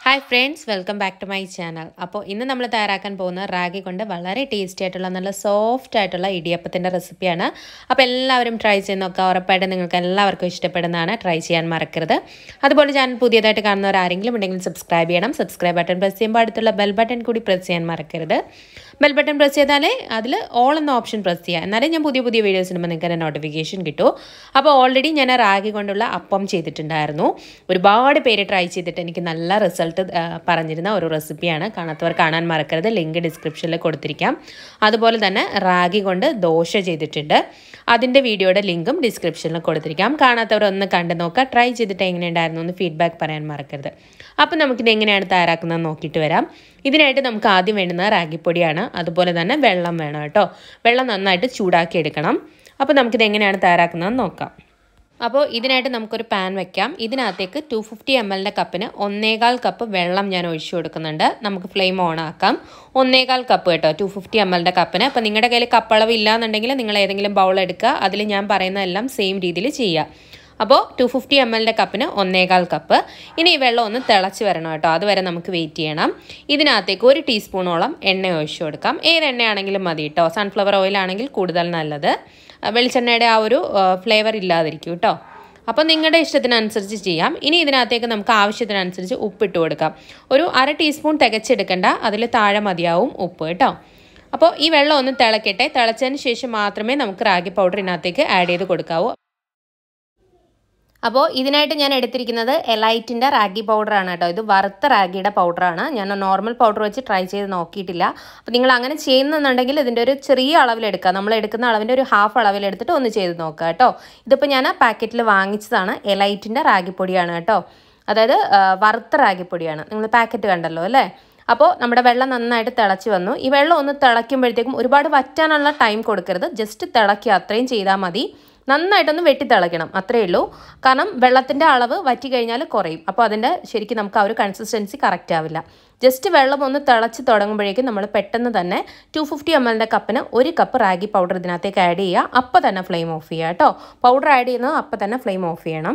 hi friends welcome back to my channel അപ്പോൾ ഇന്ന് നമ്മൾ തയ്യാറാക്കാൻ പോകുന്ന റാഗി കൊണ്ട് വളരെ ടേസ്റ്റി ആയിട്ടുള്ള നല്ല സോഫ്റ്റ് ആയിട്ടുള്ള ഇടിയപ്പത്തിൻ്റെ റെസിപ്പിയാണ് അപ്പോൾ എല്ലാവരും ട്രൈ ചെയ്ത് നോക്കുക ഉറപ്പായിട്ടും നിങ്ങൾക്ക് എല്ലാവർക്കും ഇഷ്ടപ്പെടുന്നതാണ് ട്രൈ ചെയ്യാൻ മറക്കരുത് അതുപോലെ ചാനൽ പുതിയതായിട്ട് കാണുന്നവർ ആരെങ്കിലും ഉണ്ടെങ്കിൽ സബ്സ്ക്രൈബ് ചെയ്യണം സബ്സ്ക്രൈബ് ബട്ടൺ പ്രസ് ചെയ്യുമ്പോൾ അടുത്തുള്ള ബെൽ ബട്ടൺ കൂടി പ്രസ് ചെയ്യാൻ മറക്കരുത് ബെൽ ബട്ടൺ പ്രസ് ചെയ്താലേ അതിൽ ഓൾ എന്ന ഓപ്ഷൻ പ്രസ് ചെയ്യുക എന്നാലേ ഞാൻ പുതിയ പുതിയ വീഡിയോസ് ഇടുമ്പോൾ നിങ്ങൾക്ക് തന്നെ നോട്ടിഫിക്കേഷൻ കിട്ടൂ അപ്പോൾ ഓൾറെഡി ഞാൻ റാഗി കൊണ്ടുള്ള അപ്പം ചെയ്തിട്ടുണ്ടായിരുന്നു ഒരുപാട് പേര് ട്രൈ ചെയ്തിട്ട് എനിക്ക് നല്ല റിസൾട്ട് പറഞ്ഞിരുന്ന ഒരു റെസിപ്പിയാണ് കാണാത്തവർ കാണാൻ മറക്കരുത് ലിങ്ക് ഡിസ്ക്രിപ്ഷനിൽ കൊടുത്തിരിക്കാം അതുപോലെ തന്നെ റാഗി കൊണ്ട് ദോശ ചെയ്തിട്ടുണ്ട് അതിൻ്റെ വീഡിയോയുടെ ലിങ്കും ഡിസ്ക്രിപ്ഷനിൽ കൊടുത്തിരിക്കാം കാണാത്തവർ ഒന്ന് കണ്ടു നോക്കുക ട്രൈ ചെയ്തിട്ട് എങ്ങനെയുണ്ടായിരുന്നു എന്ന് ഫീഡ്ബാക്ക് പറയാൻ മറക്കരുത് അപ്പോൾ നമുക്കിത് എങ്ങനെയാണ് തയ്യാറാക്കുന്നത് നോക്കിയിട്ട് വരാം ഇതിനായിട്ട് നമുക്ക് ആദ്യം വേണ്ടുന്നത് റാഗിപ്പൊടിയാണ് അതുപോലെ തന്നെ വെള്ളം വേണം കേട്ടോ വെള്ളം നന്നായിട്ട് ചൂടാക്കി എടുക്കണം അപ്പോൾ നമുക്കിത് എങ്ങനെയാണ് തയ്യാറാക്കുന്നതെന്ന് നോക്കാം അപ്പോൾ ഇതിനായിട്ട് നമുക്കൊരു പാൻ വെക്കാം ഇതിനകത്തേക്ക് ടു ഫിഫ്റ്റി എം എല്ലിൻ്റെ കപ്പിന് ഒന്നേകാൽ കപ്പ് വെള്ളം ഞാൻ ഒഴിച്ചു കൊടുക്കുന്നുണ്ട് നമുക്ക് ഫ്ലെയിം ഓൺ ആക്കാം ഒന്നേകാൽ കപ്പ് കേട്ടോ ടു ഫിഫ്റ്റി എം എല്ലിൻ്റെ കപ്പിന് അപ്പോൾ നിങ്ങളുടെ കയ്യിൽ കപ്പളവ് ഇല്ലാന്നുണ്ടെങ്കിൽ നിങ്ങൾ ഏതെങ്കിലും ബൗൾ എടുക്കുക അതിൽ ഞാൻ പറയുന്നതെല്ലാം സെയിം രീതിയിൽ ചെയ്യുക അപ്പോൾ ടു ഫിഫ്റ്റി എം എല്ലിൻ്റെ കപ്പിന് ഒന്നേകാൽ കപ്പ് ഇനി ഈ വെള്ളം ഒന്ന് തിളച്ച് വരണം കേട്ടോ അതുവരെ നമുക്ക് വെയിറ്റ് ചെയ്യണം ഇതിനകത്തേക്ക് ഒരു ടീസ്പൂണോളം എണ്ണ ഒഴിച്ചു കൊടുക്കാം ഏത് എണ്ണയാണെങ്കിലും മതി കേട്ടോ സൺഫ്ലവർ ഓയിലാണെങ്കിൽ കൂടുതൽ നല്ലത് വെളിച്ചെണ്ണയുടെ ആ ഒരു ഫ്ലേവർ ഇല്ലാതിരിക്കും കേട്ടോ അപ്പോൾ നിങ്ങളുടെ ഇഷ്ടത്തിനനുസരിച്ച് ചെയ്യാം ഇനി ഇതിനകത്തേക്ക് നമുക്ക് ആവശ്യത്തിനനുസരിച്ച് ഉപ്പിട്ട് കൊടുക്കാം ഒരു അര ടീസ്പൂൺ തികച്ചെടുക്കണ്ട അതിൽ താഴെ മതിയാവും ഉപ്പ് കേട്ടോ അപ്പോൾ ഈ വെള്ളം ഒന്ന് തിളക്കട്ടെ തിളച്ചതിന് ശേഷം മാത്രമേ നമുക്ക് റാഗി പൗഡർ ഇതിനകത്തേക്ക് ആഡ് ചെയ്ത് കൊടുക്കാവൂ അപ്പോൾ ഇതിനായിട്ട് ഞാൻ എടുത്തിരിക്കുന്നത് എലൈറ്റിൻ്റെ റാഗി പൗഡറാണ് കേട്ടോ ഇത് വറുത്ത റാഗിയുടെ പൗഡറാണ് ഞാൻ നോർമൽ പൗഡർ വെച്ച് ട്രൈ ചെയ്ത് നോക്കിയിട്ടില്ല അപ്പോൾ നിങ്ങൾ അങ്ങനെ ചെയ്യുന്നുണ്ടെങ്കിൽ ഇതിൻ്റെ ഒരു ചെറിയ അളവിലെടുക്കുക നമ്മൾ എടുക്കുന്ന അളവിൻ്റെ ഒരു ഹാഫ് അളവിലെടുത്തിട്ട് ഒന്ന് ചെയ്ത് നോക്കുക കേട്ടോ ഇതിപ്പോൾ ഞാൻ പാക്കറ്റിൽ വാങ്ങിച്ചതാണ് എലൈറ്റിൻ്റെ റാഗിപ്പൊടിയാണ് കേട്ടോ അതായത് വറുത്ത റാഗിപ്പൊടിയാണ് നിങ്ങൾ പാക്കറ്റ് കണ്ടല്ലോ അല്ലേ അപ്പോൾ നമ്മുടെ വെള്ളം നന്നായിട്ട് തിളച്ച് വന്നു ഈ വെള്ളം ഒന്ന് തിളയ്ക്കുമ്പോഴത്തേക്കും ഒരുപാട് വറ്റാനുള്ള ടൈം കൊടുക്കരുത് ജസ്റ്റ് തിളയ്ക്കുക അത്രയും ചെയ്താൽ മതി നന്നായിട്ടൊന്ന് വെട്ടി തിളയ്ക്കണം അത്രയേ ഉള്ളൂ കാരണം വെള്ളത്തിൻ്റെ അളവ് വറ്റി കഴിഞ്ഞാൽ കുറയും അപ്പോൾ അതിൻ്റെ ശരിക്കും നമുക്ക് ആ ഒരു കൺസിസ്റ്റൻസി കറക്റ്റ് ആവില്ല ജസ്റ്റ് വെള്ളം ഒന്ന് തിളച്ച് തുടങ്ങുമ്പോഴേക്കും നമ്മൾ പെട്ടെന്ന് തന്നെ ടു ഫിഫ്റ്റി എം എല്ലിൻ്റെ കപ്പിന് ഒരു കപ്പ് റാഗി പൗഡർ ഇതിനകത്തേക്ക് ആഡ് ചെയ്യുക അപ്പോൾ തന്നെ ഫ്ലെയിം ഓഫ് ചെയ്യുക കേട്ടോ പൗഡർ ആഡ് ചെയ്യുന്നത് അപ്പോൾ തന്നെ ഫ്ലെയിം ഓഫ് ചെയ്യണം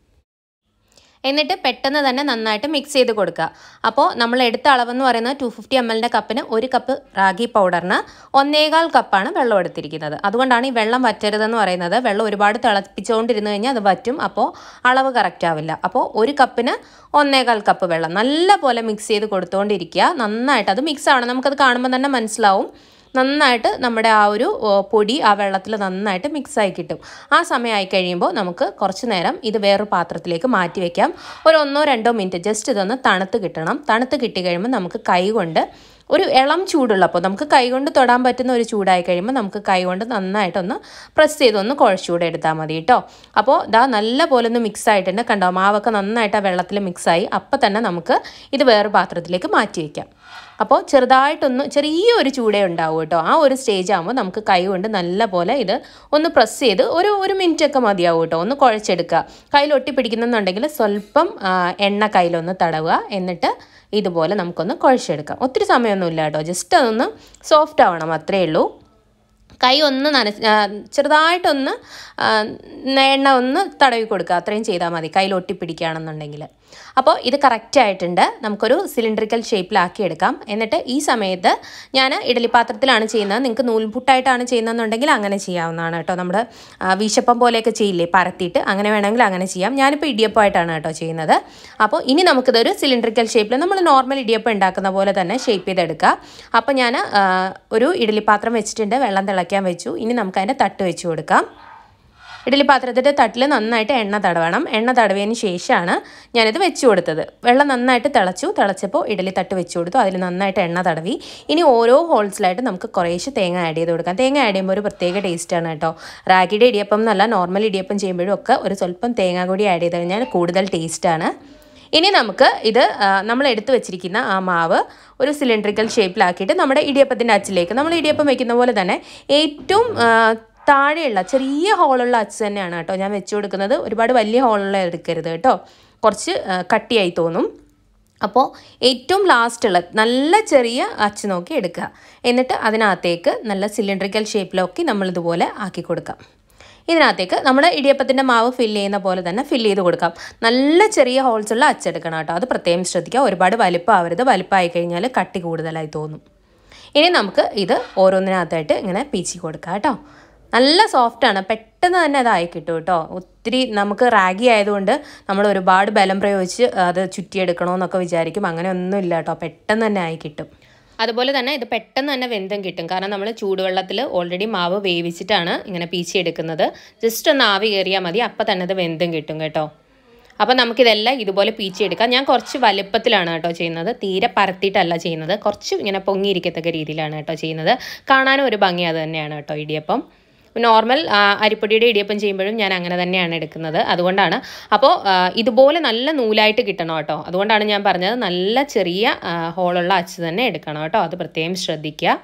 എന്നിട്ട് പെട്ടെന്ന് തന്നെ നന്നായിട്ട് മിക്സ് ചെയ്ത് കൊടുക്കുക അപ്പോൾ നമ്മൾ എടുത്ത അളവെന്ന് പറയുന്നത് ടു ഫിഫ്റ്റി എം എല്ലിൻ്റെ കപ്പിന് ഒരു കപ്പ് റാഗി പൗഡറിന് ഒന്നേകാൽ കപ്പാണ് വെള്ളം എടുത്തിരിക്കുന്നത് അതുകൊണ്ടാണ് ഈ വെള്ളം വറ്റരുതെന്ന് പറയുന്നത് വെള്ളം ഒരുപാട് തിളപ്പിച്ചുകൊണ്ടിരുന്ന് കഴിഞ്ഞാൽ അത് വറ്റും അപ്പോൾ അളവ് കറക്റ്റ് ആവില്ല അപ്പോൾ ഒരു കപ്പിന് ഒന്നേകാൽ കപ്പ് വെള്ളം നല്ല പോലെ മിക്സ് ചെയ്ത് കൊടുത്തുകൊണ്ടിരിക്കുക നന്നായിട്ട് അത് മിക്സ് ആവണം നമുക്കത് കാണുമ്പോൾ തന്നെ മനസ്സിലാവും നന്നായിട്ട് നമ്മുടെ ആ ഒരു പൊടി ആ വെള്ളത്തിൽ നന്നായിട്ട് മിക്സായി കിട്ടും ആ സമയമായി കഴിയുമ്പോൾ നമുക്ക് കുറച്ച് നേരം ഇത് വേറൊരു പാത്രത്തിലേക്ക് മാറ്റി വയ്ക്കാം ഒരു ഒന്നോ രണ്ടോ മിനിറ്റ് ജസ്റ്റ് ഇതൊന്ന് തണുത്ത് കിട്ടണം തണുത്ത് കിട്ടി കഴിയുമ്പോൾ നമുക്ക് കൈ കൊണ്ട് ഒരു ഇളം ചൂടുള്ളപ്പോൾ നമുക്ക് കൈകൊണ്ട് തൊടാൻ പറ്റുന്ന ഒരു ചൂടായി കഴിയുമ്പോൾ നമുക്ക് കൈകൊണ്ട് നന്നായിട്ടൊന്ന് പ്രസ് ചെയ്തൊന്ന് കുഴച്ചുകൂടെ എടുത്താൽ മതി കേട്ടോ അപ്പോൾ ഇതാ നല്ല പോലെ ഒന്ന് മിക്സ് ആയിട്ടുണ്ട് കണ്ടോ മാവൊക്കെ നന്നായിട്ട് ആ വെള്ളത്തിൽ മിക്സായി അപ്പോൾ തന്നെ നമുക്ക് ഇത് വേറെ പാത്രത്തിലേക്ക് മാറ്റി വയ്ക്കാം അപ്പോൾ ചെറുതായിട്ടൊന്ന് ചെറിയൊരു ചൂടേ ഉണ്ടാവും കേട്ടോ ആ ഒരു സ്റ്റേജ് ആകുമ്പോൾ നമുക്ക് കൈ കൊണ്ട് നല്ല പോലെ ഇത് ഒന്ന് പ്രസ് ചെയ്ത് ഒരു ഒരു മിനിറ്റ് ഒക്കെ മതിയാവും കേട്ടോ ഒന്ന് കുഴച്ചെടുക്കുക കയ്യിൽ ഒട്ടിപ്പിടിക്കുന്നുണ്ടെങ്കിൽ സ്വല്പം എണ്ണ കയ്യിലൊന്ന് തടവുക എന്നിട്ട് ഇതുപോലെ നമുക്കൊന്ന് കുഴച്ചെടുക്കാം ഒത്തിരി സമയമൊന്നുമില്ല കേട്ടോ ജസ്റ്റ് അതൊന്ന് സോഫ്റ്റ് ആവണം അത്രയേ ഉള്ളൂ കൈ ഒന്ന് നന ചെറുതായിട്ടൊന്ന് എണ്ണ ഒന്ന് തടവി കൊടുക്കുക അത്രയും ചെയ്താൽ മതി കയ്യിൽ ഒട്ടിപ്പിടിക്കുകയാണെന്നുണ്ടെങ്കിൽ അപ്പോൾ ഇത് കറക്റ്റ് ആയിട്ടുണ്ട് നമുക്കൊരു സിലിണ്ടറിക്കൽ ഷേപ്പിലാക്കി എടുക്കാം എന്നിട്ട് ഈ സമയത്ത് ഞാൻ ഇഡലി പാത്രത്തിലാണ് ചെയ്യുന്നത് നിങ്ങൾക്ക് നൂൽപുട്ടായിട്ടാണ് ചെയ്യുന്നതെന്നുണ്ടെങ്കിൽ അങ്ങനെ ചെയ്യാവുന്നതാണ് കേട്ടോ നമ്മുടെ വീശപ്പം പോലെയൊക്കെ ചെയ്യില്ലേ പരത്തിയിട്ട് അങ്ങനെ വേണമെങ്കിൽ അങ്ങനെ ചെയ്യാം ഞാനിപ്പോൾ ഇടിയപ്പമായിട്ടാണ് കേട്ടോ ചെയ്യുന്നത് അപ്പോൾ ഇനി നമുക്കിതൊരു സിലിണ്ടറിക്കൽ ഷേപ്പിൽ നമ്മൾ നോർമൽ ഇടിയപ്പം ഉണ്ടാക്കുന്ന പോലെ തന്നെ ഷേപ്പ് ചെയ്തെടുക്കുക അപ്പോൾ ഞാൻ ഒരു ഇഡലി പാത്രം വെച്ചിട്ടുണ്ട് വെള്ളം തിളയ്ക്കാൻ വെച്ചു ഇനി നമുക്ക് അതിൻ്റെ തട്ട് വെച്ച് കൊടുക്കാം ഇഡലി പാത്രത്തിൻ്റെ തട്ടിൽ നന്നായിട്ട് എണ്ണ തടവണം എണ്ണ തടവിയതിന് ശേഷമാണ് ഞാനിത് വെച്ച് കൊടുത്തത് വെള്ളം നന്നായിട്ട് തിളച്ചു തിളച്ചപ്പോൾ ഇഡലി തട്ട് വെച്ച് കൊടുത്തു അതിൽ നന്നായിട്ട് എണ്ണ തടവി ഇനി ഓരോ ഹോൾസിലായിട്ട് നമുക്ക് കുറേശ്ശെ തേങ്ങ ആഡ് ചെയ്ത് കൊടുക്കാം തേങ്ങ ആഡ് ചെയ്യുമ്പോൾ ഒരു പ്രത്യേക ടേസ്റ്റാണ് കേട്ടോ റാഗിയുടെ ഇടിയപ്പം എന്നല്ല നോർമൽ ഇടിയപ്പം ചെയ്യുമ്പോഴും ഒക്കെ ഒരു സ്വല്പം തേങ്ങ കൂടി ആഡ് ചെയ്ത് കഴിഞ്ഞാൽ കൂടുതൽ ടേസ്റ്റാണ് ഇനി നമുക്ക് ഇത് നമ്മൾ എടുത്തു വെച്ചിരിക്കുന്ന ആ മാവ് ഒരു സിലിണ്ടറിക്കൽ ഷേപ്പിലാക്കിയിട്ട് നമ്മുടെ ഇടിയപ്പത്തിൻ്റെ അച്ചിലേക്ക് നമ്മൾ ഇടിയപ്പം വെക്കുന്ന പോലെ തന്നെ ഏറ്റവും താഴെയുള്ള ചെറിയ ഹോളുള്ള അച്ച് തന്നെയാണ് കേട്ടോ ഞാൻ വെച്ച് കൊടുക്കുന്നത് ഒരുപാട് വലിയ ഹോളുള്ള എടുക്കരുത് കേട്ടോ കുറച്ച് കട്ടിയായി തോന്നും അപ്പോൾ ഏറ്റവും ലാസ്റ്റുള്ള നല്ല ചെറിയ അച്ച് നോക്കി എടുക്കുക എന്നിട്ട് അതിനകത്തേക്ക് നല്ല സിലിണ്ടറിക്കൽ ഷേപ്പിലൊക്കെ നമ്മളിതുപോലെ ആക്കി കൊടുക്കാം ഇതിനകത്തേക്ക് നമ്മൾ ഇടിയപ്പത്തിൻ്റെ മാവ് ഫില്ല് ചെയ്യുന്ന പോലെ തന്നെ ഫില്ല് ചെയ്ത് കൊടുക്കാം നല്ല ചെറിയ ഹോൾസ് ഉള്ള അച്ചെടുക്കണം കേട്ടോ അത് പ്രത്യേകം ശ്രദ്ധിക്കുക ഒരുപാട് വലിപ്പമാവരുത് വലിപ്പമായി കഴിഞ്ഞാൽ കട്ടി കൂടുതലായി തോന്നും ഇനി നമുക്ക് ഇത് ഓരോന്നിനകത്തായിട്ട് ഇങ്ങനെ പീച്ചി കൊടുക്കാം കേട്ടോ നല്ല സോഫ്റ്റാണ് പെട്ടെന്ന് തന്നെ അതായി കിട്ടും കേട്ടോ ഒത്തിരി നമുക്ക് റാഗി ആയതുകൊണ്ട് നമ്മൾ ഒരുപാട് ബലം പ്രയോഗിച്ച് അത് ചുറ്റിയെടുക്കണമെന്നൊക്കെ വിചാരിക്കും അങ്ങനെ ഒന്നുമില്ല കേട്ടോ പെട്ടെന്ന് തന്നെ ആയി കിട്ടും അതുപോലെ തന്നെ ഇത് പെട്ടെന്ന് തന്നെ വെന്തം കിട്ടും കാരണം നമ്മൾ ചൂടുവെള്ളത്തിൽ ഓൾറെഡി മാവ് വേവിച്ചിട്ടാണ് ഇങ്ങനെ പീച്ചി എടുക്കുന്നത് ജസ്റ്റ് ഒന്ന് ആവി കയറിയാൽ മതി അപ്പം തന്നെ ഇത് വെന്തം കിട്ടും കേട്ടോ അപ്പോൾ നമുക്കിതെല്ലാം ഇതുപോലെ പീച്ചെടുക്കാം ഞാൻ കുറച്ച് വലുപ്പത്തിലാണ് കേട്ടോ ചെയ്യുന്നത് തീരെ പരത്തിയിട്ടല്ല ചെയ്യുന്നത് കുറച്ച് ഇങ്ങനെ പൊങ്ങിയിരിക്കത്തക്ക രീതിയിലാണ് കേട്ടോ ചെയ്യുന്നത് കാണാനും ഒരു ഭംഗി അത് തന്നെയാണ് കേട്ടോ ഇടിയപ്പം നോർമൽ അരിപ്പൊടിയുടെ ഇടിയപ്പം ചെയ്യുമ്പോഴും ഞാൻ അങ്ങനെ തന്നെയാണ് എടുക്കുന്നത് അതുകൊണ്ടാണ് അപ്പോൾ ഇതുപോലെ നല്ല നൂലായിട്ട് കിട്ടണം കേട്ടോ അതുകൊണ്ടാണ് ഞാൻ പറഞ്ഞത് നല്ല ചെറിയ ഹോളുള്ള അച്ച് തന്നെ എടുക്കണം കേട്ടോ അത് പ്രത്യേകം ശ്രദ്ധിക്കുക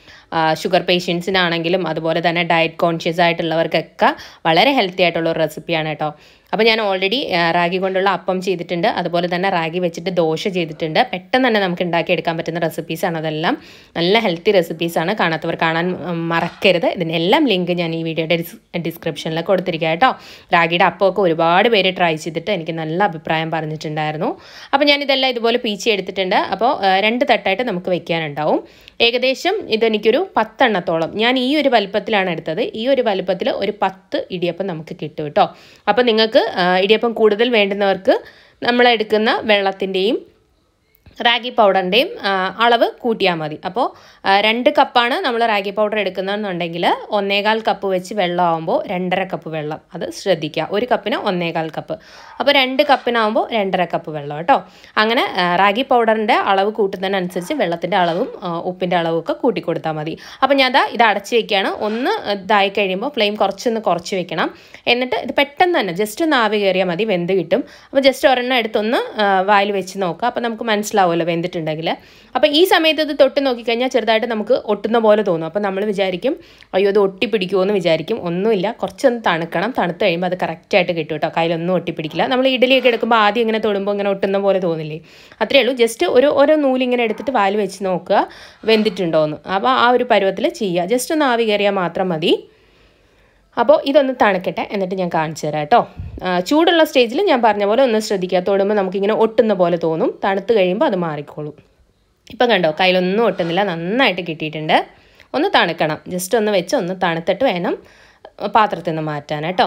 ഷുഗർ പേഷ്യൻസിനാണെങ്കിലും അതുപോലെ തന്നെ ഡയറ്റ് കോൺഷ്യസ് ആയിട്ടുള്ളവർക്കൊക്കെ വളരെ ഹെൽത്തി ആയിട്ടുള്ള ഒരു റെസിപ്പിയാണ് കേട്ടോ അപ്പോൾ ഞാൻ ഓൾറെഡി റാഗി കൊണ്ടുള്ള അപ്പം ചെയ്തിട്ടുണ്ട് അതുപോലെ തന്നെ റാഗി വെച്ചിട്ട് ദോശ ചെയ്തിട്ടുണ്ട് പെട്ടെന്ന് തന്നെ നമുക്ക് ഉണ്ടാക്കിയെടുക്കാൻ പറ്റുന്ന റെസിപ്പീസാണ് അതെല്ലാം നല്ല ഹെൽത്തി റെസിപ്പീസാണ് കാണാത്തവർ കാണാൻ മറക്കരുത് ഇതിനെല്ലാം ലിങ്ക് ഞാൻ ഈ വീഡിയോയുടെ ഡിസ്ക്രിപ്ഷനിൽ കൊടുത്തിരിക്കുക കേട്ടോ റാഗിയുടെ അപ്പമൊക്കെ ഒരുപാട് പേര് ട്രൈ ചെയ്തിട്ട് എനിക്ക് നല്ല അഭിപ്രായം പറഞ്ഞിട്ടുണ്ടായിരുന്നു അപ്പോൾ ഞാൻ ഇതെല്ലാം ഇതുപോലെ പീച്ചി എടുത്തിട്ടുണ്ട് അപ്പോൾ രണ്ട് തട്ടായിട്ട് നമുക്ക് വെക്കാനുണ്ടാവും ഏകദേശം ഇതെനിക്കൊരു പത്തെണ്ണത്തോളം ഞാൻ ഈ ഒരു വലുപ്പത്തിലാണ് എടുത്തത് ഈ ഒരു വലുപ്പത്തിൽ ഒരു പത്ത് ഇടിയപ്പം നമുക്ക് കിട്ടും കേട്ടോ അപ്പോൾ നിങ്ങൾക്ക് ഇടിയപ്പം കൂടുതൽ വേണ്ടുന്നവർക്ക് നമ്മൾ എടുക്കുന്ന വെള്ളത്തിൻ്റെയും റാഗി പൗഡറിൻ്റെയും അളവ് കൂട്ടിയാൽ മതി അപ്പോൾ രണ്ട് കപ്പാണ് നമ്മൾ റാഗി പൗഡർ എടുക്കുന്നതെന്നുണ്ടെങ്കിൽ ഒന്നേകാൽ കപ്പ് വെച്ച് വെള്ളമാകുമ്പോൾ രണ്ടര കപ്പ് വെള്ളം അത് ശ്രദ്ധിക്കുക ഒരു കപ്പിന് ഒന്നേകാൽ കപ്പ് അപ്പോൾ രണ്ട് കപ്പിനാകുമ്പോൾ രണ്ടര കപ്പ് വെള്ളം കേട്ടോ അങ്ങനെ റാഗി പൗഡറിൻ്റെ അളവ് കൂട്ടുന്നതിനനുസരിച്ച് വെള്ളത്തിൻ്റെ അളവും ഉപ്പിൻ്റെ അളവും ഒക്കെ കൂട്ടി കൊടുത്താൽ മതി അപ്പോൾ ഞാൻ അതാ ഇത് അടച്ച് വയ്ക്കുകയാണ് ഒന്ന് ഇതായി കഴിയുമ്പോൾ ഫ്ലെയിം കുറച്ചൊന്ന് കുറച്ച് വെക്കണം എന്നിട്ട് ഇത് പെട്ടെന്ന് തന്നെ ജസ്റ്റ് ഒന്ന് ആവി കയറിയാൽ മതി വെന്ത് കിട്ടും അപ്പോൾ ജസ്റ്റ് ഒരെണ്ണം എടുത്തൊന്ന് വായിൽ വെച്ച് നോക്കുക അപ്പോൾ നമുക്ക് മനസ്സിലാവുമല്ലോ വെന്തിട്ടുണ്ടെങ്കിൽ അപ്പോൾ ഈ സമയത്ത് ഇത് തൊട്ട് നോക്കിക്കഴിഞ്ഞാൽ ചെറുതായിട്ട് നമുക്ക് ഒട്ടുന്ന പോലെ തോന്നും അപ്പോൾ നമ്മൾ വിചാരിക്കും അയ്യോ ഇത് ഒട്ടിപ്പിടിക്കുമോ എന്ന് വിചാരിക്കും ഒന്നുമില്ല കുറച്ചൊന്ന് തണുക്കണം തണുത്ത് കഴിയുമ്പോൾ അത് കറക്റ്റായിട്ട് കിട്ടും കേട്ടോ കയ്യിലൊന്നും ഒട്ടിപ്പിടിക്കില്ല നമ്മൾ ഇഡലിയൊക്കെ എടുക്കുമ്പോൾ ആദ്യം ഇങ്ങനെ തൊടുമ്പോൾ ഇങ്ങനെ ഒട്ടുന്ന പോലെ തോന്നില്ലേ അത്രയേ ഉള്ളൂ ജസ്റ്റ് ഒരു ഓരോ നൂലിങ്ങനെ എടുത്തിട്ട് വായിൽ വെച്ച് നോക്കുക വെന്തിട്ടുണ്ടോ എന്ന് അപ്പോൾ ആ ഒരു പരുവത്തിൽ ചെയ്യുക ജസ്റ്റ് ഒന്ന് ആവി കയറിയാൽ മാത്രം മതി അപ്പോൾ ഇതൊന്ന് തണുക്കട്ടെ എന്നിട്ട് ഞാൻ കാണിച്ചു തരാം കേട്ടോ ചൂടുള്ള സ്റ്റേജിൽ ഞാൻ പറഞ്ഞ പോലെ ഒന്ന് ശ്രദ്ധിക്കുക തൊടുമ്പോൾ നമുക്കിങ്ങനെ ഒട്ടുന്ന പോലെ തോന്നും തണുത്ത് കഴിയുമ്പോൾ അത് മാറിക്കോളും ഇപ്പം കണ്ടോ കയ്യിലൊന്നും ഒട്ടുന്നില്ല നന്നായിട്ട് കിട്ടിയിട്ടുണ്ട് ഒന്ന് തണുക്കണം ജസ്റ്റ് ഒന്ന് വെച്ച് ഒന്ന് തണുത്തിട്ട് വേണം പാത്രത്തിൽ നിന്ന് മാറ്റാൻ കേട്ടോ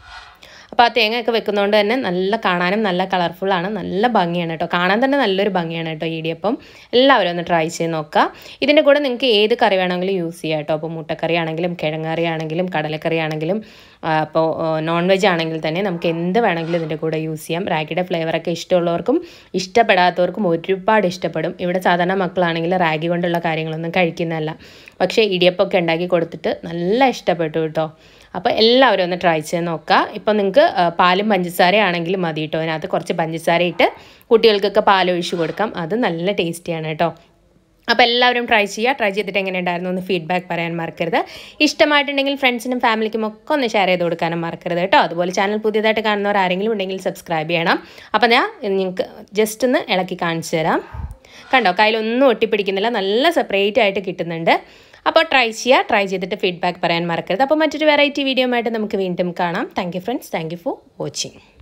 അപ്പോൾ ആ തേങ്ങയൊക്കെ വെക്കുന്നതുകൊണ്ട് തന്നെ നല്ല കാണാനും നല്ല കളർഫുള്ളാണ് നല്ല ഭംഗിയാണ് കേട്ടോ കാണാൻ തന്നെ നല്ലൊരു ഭംഗിയാണ് കേട്ടോ ഇടിയപ്പം എല്ലാവരും ഒന്ന് ട്രൈ ചെയ്ത് നോക്കുക ഇതിൻ്റെ കൂടെ നിങ്ങൾക്ക് ഏത് കറി വേണമെങ്കിലും യൂസ് ചെയ്യാം കേട്ടോ അപ്പോൾ മുട്ടക്കറി ആണെങ്കിലും കിഴങ്ങറി ആണെങ്കിലും കടലക്കറി ആണെങ്കിലും അപ്പോൾ നോൺ വെജ് ആണെങ്കിൽ തന്നെ നമുക്ക് എന്ത് വേണമെങ്കിലും ഇതിൻ്റെ കൂടെ യൂസ് ചെയ്യാം റാഗിയുടെ ഫ്ലേവറൊക്കെ ഇഷ്ടമുള്ളവർക്കും ഇഷ്ടപ്പെടാത്തവർക്കും ഒരുപാട് ഇഷ്ടപ്പെടും ഇവിടെ സാധാരണ മക്കളാണെങ്കിൽ റാഗി കൊണ്ടുള്ള കാര്യങ്ങളൊന്നും കഴിക്കുന്നതല്ല പക്ഷേ ഇടിയപ്പമൊക്കെ ഉണ്ടാക്കി കൊടുത്തിട്ട് നല്ല ഇഷ്ടപ്പെട്ടു കേട്ടോ അപ്പോൾ എല്ലാവരും ഒന്ന് ട്രൈ ചെയ്ത് നോക്കുക ഇപ്പോൾ നിങ്ങൾക്ക് പാലും പഞ്ചസാരയും ആണെങ്കിലും മതി കേട്ടോ അതിനകത്ത് കുറച്ച് പഞ്ചസാര ഇട്ട് കുട്ടികൾക്കൊക്കെ പാൽ ഒഴിച്ച് കൊടുക്കാം അത് നല്ല ടേസ്റ്റിയാണ് കേട്ടോ അപ്പോൾ എല്ലാവരും ട്രൈ ചെയ്യുക ട്രൈ ചെയ്തിട്ട് എങ്ങനെ ഉണ്ടായിരുന്നു എന്ന് ഫീഡ്ബാക്ക് പറയാൻ മറക്കരുത് ഇഷ്ടമായിട്ടുണ്ടെങ്കിൽ ഫ്രണ്ട്സിനും ഫാമിലിക്കും ഒക്കെ ഒന്ന് ഷെയർ ചെയ്ത് കൊടുക്കാനും മറക്കരുത് കേട്ടോ അതുപോലെ ചാനൽ പുതിയതായിട്ട് കാണുന്നവർ ആരെങ്കിലും ഉണ്ടെങ്കിൽ സബ്സ്ക്രൈബ് ചെയ്യണം അപ്പോൾ ഞാൻ നിങ്ങൾക്ക് ജസ്റ്റ് ഒന്ന് ഇളക്കി കാണിച്ചു തരാം കണ്ടോ കയ്യിലൊന്നും ഒട്ടിപ്പിടിക്കുന്നില്ല നല്ല സെപ്പറേറ്റ് ആയിട്ട് കിട്ടുന്നുണ്ട് അപ്പോൾ ട്രൈ ചെയ്യുക ട്രൈ ചെയ്തിട്ട് ഫീഡ്ബാക്ക് പറയാൻ മറക്കരുത് അപ്പോൾ മറ്റൊരു വെറൈറ്റി വീഡിയോ ആയിട്ട് നമുക്ക് വീണ്ടും കാണാം thank you friends thank you for watching